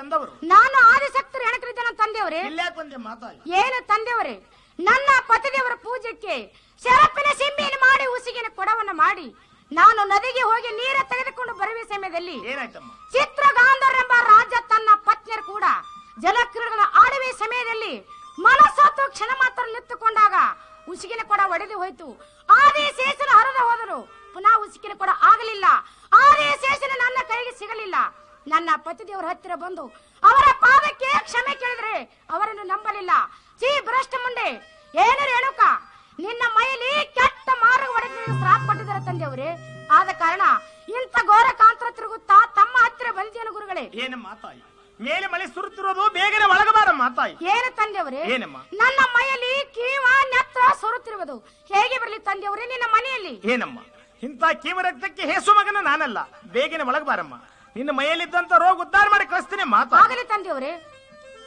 ಬಂದವರು ನಾನು ಆದಿಶಕ್ತರು ಹೆಣಕರಿದ್ದೇನೆ ತಂದೆಯವರೇ ಇಲ್ಯಾಕ್ ಬಂದೆ ಮಾತಾಯಿ ಏನು ತಂದೆಯವರೇ ನನ್ನ ಪತಿದೇವರ ಪೂಜೆಗೆ ಶರಪಿನ ಸಿಂಬಿಯನ್ನು ಮಾಡಿ ಉಸಿಗಿನ ಕೊಡವನ್ನ ಮಾಡಿ ನಾನು ನದಿಗೆ ಹೋಗಿ ನೀರ ತೆಗೆದುಕೊಂಡು ಬರುವ ಸಮಯದಲ್ಲಿ ಏನಾಯ್ತಮ್ಮ ಚಿತ್ರಗಾಂಧರ್ ಎಂಬ ರಾಜ ತನ್ನ ಪತ್ನಿಯರು ಕೂಡ ಜಲಕ್ರೀಡೆಗಳ ಆಡುವೆ ಸಮಯದಲ್ಲಿ ಮನಸ್ಸತ್ತು ಕ್ಷಣ ಮಾತ್ರ ನಿಂತುಕೊಂಡಾಗ ಉಸುಕಿನ ಕೊಡ ಒಡೆದು ಹೋಯ್ತು ಆದಿ ಶೇಷನ ಹರಿದು ಹೋದರು ಪುನಃ ಉಸುಕಿನ ಕೊಡ ಆಗಲಿಲ್ಲ ಆದಿ ಶೇಷನ ನನ್ನ ಕೈಗೆ ಸಿಗಲಿಲ್ಲ ನನ್ನ ಪತಿದೇವರ ಹತ್ತಿರ ಬಂದು ಅವರ ಪಾದಕ್ಕೆ ಕ್ಷಮೆ ಕೇಳಿದ್ರೆ ಅವರನ್ನು ನಂಬಲಿಲ್ಲ ಛೀ ಭ್ರಷ್ಟ ಮುಂಡೆ ಏನು ರೇಣುಕ ನಿನ್ನ ಮೈಯಲ್ಲಿ ಕೆಟ್ಟ ಮಾರ್ಗ ಒಡೆದು ಶ್ರಾಪ್ ಕೊಟ್ಟಿದ್ದಾರೆ ತಂದೆಯವರೇ ಆದ ಕಾರಣ ಇಂಥ ಘೋರ ಕಾಂತರ ತಿರುಗುತ್ತಾ ತಮ್ಮ ಹತ್ತಿರ ಬಂದಿಯನು ಗುರುಗಳೇ ಏನು ಮಾತಾಯಿ ಮೇಲೆ ಮಳೆ ಸುರುತ್ತಿರೋದು ಬೇಗನೆ ಒಳಗಬಾರ ಮಾತಾಯಿ ಏನು ತಂದೆಯವರೇ ಏನಮ್ಮ? ನನ್ನ ಮೈಯಲ್ಲಿ ಕೀವ ನೆತ್ರ ಸೊರುತ್ತಿರುವುದು ಹೇಗೆ ಬರಲಿ ತಂದೆಯವರೇ ನಿನ್ನ ಮನೆಯಲ್ಲಿ ಏನಮ್ಮ ಇಂಥ ಕೀವ ರಕ್ತಕ್ಕೆ ಹೇಸು ಮಗನ ನಾನಲ್ಲ ಬೇಗನೆ ಒಳಗಬಾರಮ್ಮ ನಿನ್ನ ಮೈಯಲ್ಲಿದ್ದಂತ ರೋಗ ಉದ್ಧಾರ ಮಾಡಿ ಕಳಿಸ್ತೀನಿ ಮಾತಾ ಆಗಲಿ ತಂದೆಯವರೇ